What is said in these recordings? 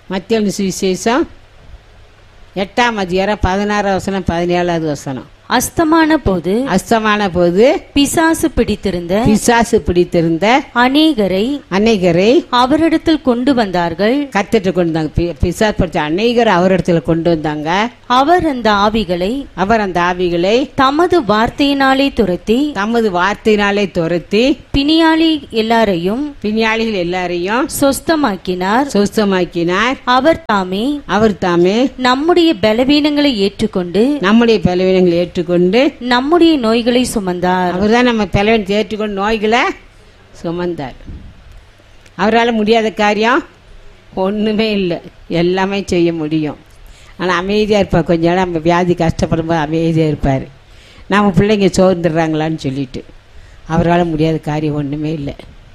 மத்திய சுவிசேஷம் எட்டாம் அதிகாரம் பதினாறாம் வசனம் பதினேழாவது வசனம் அஸ்தமான போது அஸ்தமான போது பிசாசு பிடித்திருந்த பிசாசு பிடித்திருந்த அநேகரை அநேகரை அவரிடத்தில் கொண்டு வந்தார்கள் கத்துட்டு கொண்டு வந்தாங்க பி- பிசாசு பிடிச்ச அநேகர் அவரிடத்துல கொண்டு வந்தாங்க அவர் அந்த ஆவிகளை அவர் அந்த ஆவிகளை தமது வார்த்தையினாலே துரத்தி தமது வார்த்தையினாலே துரத்தி பிணியாளி எல்லாரையும் பிணியாளிகள் எல்லாரையும் சொஸ்தமாக்கினார் சுத்தமாக்கினார் அவர் தாமே அவர் தாமே நம்முடைய பலவீனங்களை ஏற்றுக்கொண்டு நம்முடைய பலவீனங்களை ஏற்றுக்கொண்டு நம்முடைய நோய்களை சுமந்தார் அவர் தான் நம்ம பலவீனத்தை ஏற்றுக்கொண்டு நோய்களை சுமந்தார் அவரால் முடியாத காரியம் ஒன்றுமே இல்லை எல்லாமே செய்ய முடியும் ஆனால் அமைதியாக இருப்பார் கொஞ்ச நேரம் நம்ம வியாதி கஷ்டப்படும்போது அமைதியாக இருப்பார் நம்ம பிள்ளைங்க சோர்ந்துடுறாங்களான்னு சொல்லிட்டு அவரால் முடியாத காரியம் ஒன்றுமே இல்லை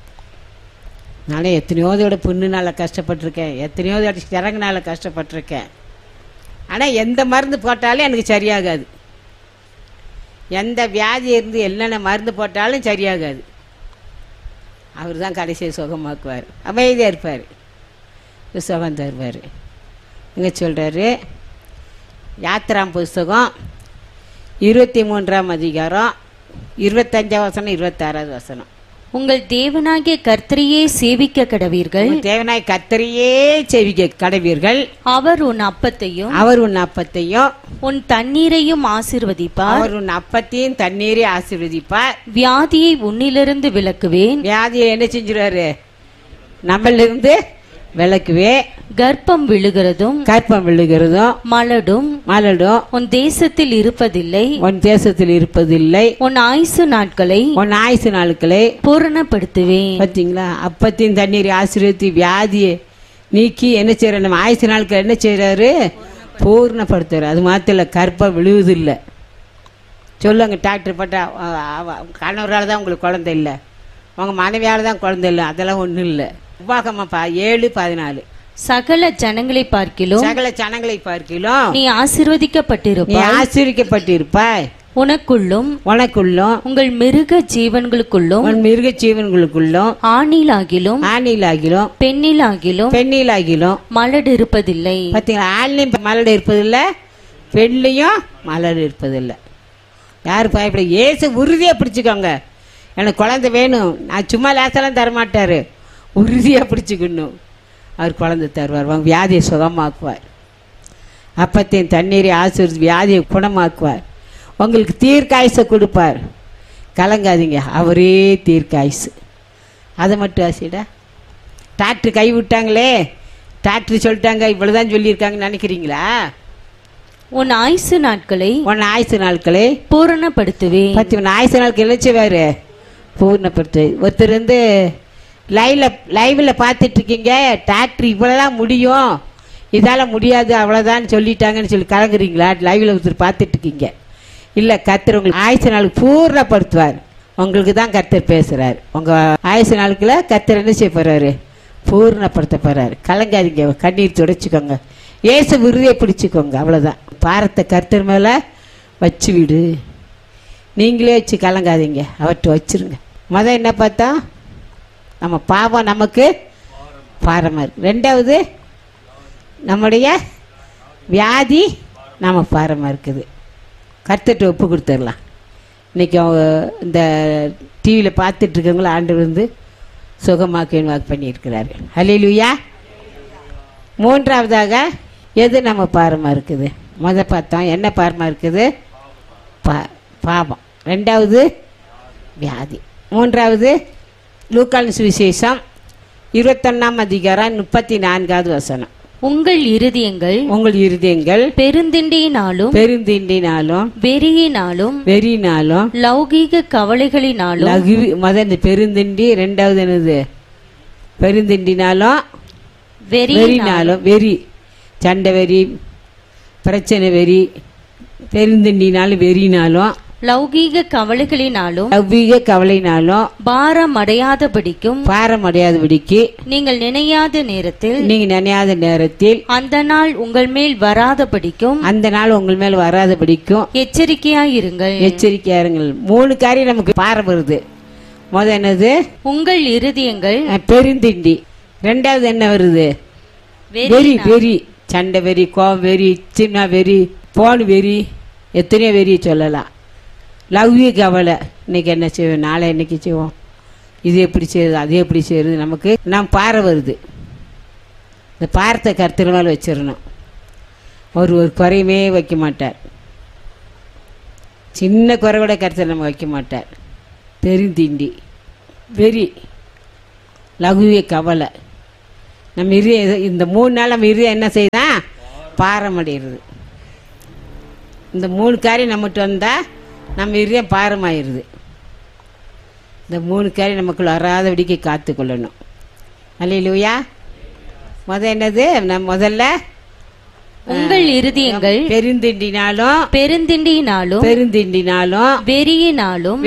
நானே எத்தனையோ தோட புண்ணுனால கஷ்டப்பட்டிருக்கேன் எத்தனையோ தோட சிறங்குனால கஷ்டப்பட்டிருக்கேன் ஆனால் எந்த மருந்து போட்டாலும் எனக்கு சரியாகாது எந்த வியாதி இருந்து என்னென்ன மருந்து போட்டாலும் சரியாகாது அவர் தான் கடைசியை சுகமாக்குவார் அமைதியாக இருப்பார் சுகம் தருவார் இங்கே சொல்கிறாரு யாத்திராம் புஸ்தகம் இருபத்தி மூன்றாம் அதிகாரம் இருபத்தஞ்சாம் வசனம் இருபத்தாறாவது வசனம் உங்கள் தேவனாகிய கர்த்தரையே சேவிக்க கடவீர்கள் உங்கள் தேவனாய் கத்தரையே செவிக்க கடவீர்கள் அவர் உன் அப்பத்தையும் அவர் உன் அப்பத்தையும் உன் தண்ணீரையும் ஆசீர்வதிப்பார் அவர் உன் அப்பத்தையும் தண்ணீரை ஆசீர்வதிப்பார் வியாதியை உன்னிலிருந்து விலக்குவேன் வியாதியை என்ன செஞ்சிருவாரு நம்மளிருந்து விளக்குவே கர்ப்பம் விழுகிறதும் கற்பம் விழுகிறதும் மலடும் மலடும் உன் தேசத்தில் இருப்பதில்லை உன் தேசத்தில் இருப்பதில்லை உன் ஆயுசு நாட்களை உன் ஆயுசு நாட்களை பூரணப்படுத்துவேன் பார்த்தீங்களா அப்பத்தின் தண்ணீர் ஆசீர்வதி வியாதியை நீக்கி என்ன செய்யற நம்ம ஆயுசு நாட்கள் என்ன செய்யறாரு பூர்ணப்படுத்துறாரு அது மாத்திர கற்பம் விழுவதில்லை சொல்லுங்க டாக்டர் பட்டா கணவரால் தான் உங்களுக்கு குழந்தை இல்லை உங்கள் மனைவியால் தான் குழந்தை இல்லை அதெல்லாம் ஒன்றும் இல்லை உபாகமாப்பா ஏழு பதினாலு சகல ஜனங்களை பார்க்கிலும் சகல ஜனங்களை பார்க்கிலும் நீ நீ ஆசீர்வதிக்கப்பட்டிருப்பாய் ஆசீர்விக்கப்பட்டிருப்பாய் உனக்குள்ளும் உனக்குள்ளும் உங்கள் மிருக ஜீவன்களுக்குள்ளும் உன் மிருக ஜீவன்களுக்குள்ளும் ஆணிலாகிலும் ஆணிலாகிலும் பெண்ணிலாகிலும் பெண்ணிலாகிலும் மலடு இருப்பதில்லை பார்த்தீங்களா ஆண்லையும் மலர் இருப்பதில்லை பெண்லையும் மலர் இருப்பதில்லை யார் பயப்பட ஏசு உறுதியாக பிடிச்சிக்கோங்க எனக்கு குழந்தை வேணும் நான் சும்மா லேசெல்லாம் தரமாட்டார் உறுதியாக பிடிச்சிக்கணும் அவர் குழந்தை தருவார் வாங்க வியாதியை சுகமாக்குவார் அப்பத்தையும் தண்ணீரை ஆசிர்வதி வியாதியை குணமாக்குவார் உங்களுக்கு தீர்க்காயுசை கொடுப்பார் கலங்காதீங்க அவரே தீர்க்காயுசு அதை மட்டும் ஆசிடா டாக்டர் கை விட்டாங்களே டாக்டர் சொல்லிட்டாங்க இவ்வளவுதான் சொல்லியிருக்காங்கன்னு நினைக்கிறீங்களா உன் ஆயுசு நாட்களை உன் ஆயுசு நாட்களே பூரணப்படுத்துவேன் பத்து உன் ஆயுசு நாட்கள் இழைச்சவாரு பூர்ணப்படுத்து ஒருத்தர் வந்து லைவ்ல லைவ்ல பார்த்துட்டு இருக்கீங்க டாக்டர் இவ்வளோதான் முடியும் இதால முடியாது அவ்வளோதான் சொல்லிட்டாங்கன்னு சொல்லி கலங்குறீங்களா லைவ்ல ஒருத்தர் பார்த்துட்டு இருக்கீங்க இல்லை கர்த்தர் உங்களுக்கு ஆயுசு நாளுக்கு பூர்ணப்படுத்துவார் உங்களுக்கு தான் கர்த்தர் பேசுறாரு உங்க ஆயுசு நாளுக்குள்ள கர்த்தர் என்ன செய்ய போறாரு பூர்ணப்படுத்த போறாரு கலங்காதீங்க கண்ணீர் துடைச்சிக்கோங்க ஏசு விருதியை பிடிச்சிக்கோங்க அவ்வளோதான் பாரத்தை கர்த்தர் மேலே வச்சு விடு நீங்களே வச்சு கலங்காதீங்க அவர்கிட்ட வச்சிருங்க முத என்ன பார்த்தா நம்ம பாவம் நமக்கு பாரமாக இருக்கு ரெண்டாவது நம்முடைய வியாதி நம்ம பாரமாக இருக்குது கர்த்தர்கிட்ட ஒப்பு கொடுத்துடலாம் இன்னைக்கு அவங்க இந்த டிவியில் பார்த்துட்டு இருக்கவங்கள ஆண்டு வந்து சுகமாக்குன்னு வாக்கு பண்ணியிருக்கிறாரு ஹalleluya மூன்றாவதாக எது நம்ம பாரமாக இருக்குது முத பார்த்தோம் என்ன பாரமாக இருக்குது பா பாவம் ரெண்டாவது வியாதி மூன்றாவது லூக்கால் சுவிசேஷம் இருபத்தொன்னாம் அதிகாரம் முப்பத்தி நான்காவது வசனம் உங்கள் இருதயங்கள் உங்கள் இருதயங்கள் பெருந்திண்டியினாலும் பெருந்திண்டினாலும் வெறியினாலும் வெறினாலும் லௌகீக கவலைகளினாலும் லகு முத இந்த பெருந்திண்டி ரெண்டாவது என்னது பெருந்திண்டினாலும் வெறி வெறினாலும் வெறி சண்டை வெறி பிரச்சனை வெறி பெருந்திண்டினாலும் வெறினாலும் லௌகீக கவலைகளினாலும் அவ்வீக கவலைனாலும் பாரம் அடையாதபடிக்கும் பாரம் அடையாதபடிக்கு நீங்கள் நினையாத நேரத்தில் நீங்க நினையாத நேரத்தில் அந்த நாள் உங்கள் மேல் வராதபடிக்கும் அந்த நாள் உங்கள் மேல் வராதபடிக்கும் எச்சரிக்கையாயிருங்கள் எச்சரிக்கையா இருங்கள் மூணு காரியம் நமக்கு பாரம் வருது முத என்னது உங்கள் இருதயங்கள் அஹ், பெருந்திண்டி ரெண்டாவது என்ன வருது வெறி வெறி சண்டை வெறி கோவம் வெறி சின்ன வெறி போன் வெறி எத்தனையோ வெறி சொல்லலாம் லவ்ய கவலை இன்னைக்கு என்ன செய்வோம் நாளை என்னைக்கு செய்வோம் இது எப்படி செய்யுது அது எப்படி செய்யுது நமக்கு நாம் பாறை வருது இந்த பாரத்தை கருத்தில் மேலே வச்சிடணும் அவர் ஒரு குறையுமே வைக்க மாட்டார் சின்ன குறை கூட கருத்தில் நம்ம வைக்க மாட்டார் பெருந்திண்டி வெறி லகுவிய கவலை நம்ம இரு இந்த மூணு நாள் நம்ம இரு என்ன செய்யுதான் பாரமடைகிறது இந்த மூணு காரியம் நம்மகிட்ட வந்தால் நம்ம இரியம் பாரமாயிருது இந்த மூணு காரியம் நமக்குள்ள வராதபடிக்கு காத்துக்கொள்ளணும் அல்லையிலூயா முத என்னது நம்ம முதல்ல உங்கள் இருதயங்கள் பெருந்திண்டினாலும் பெருந்திண்டியினாலும் பெருந்திண்டினாலும் வெறியினாலும்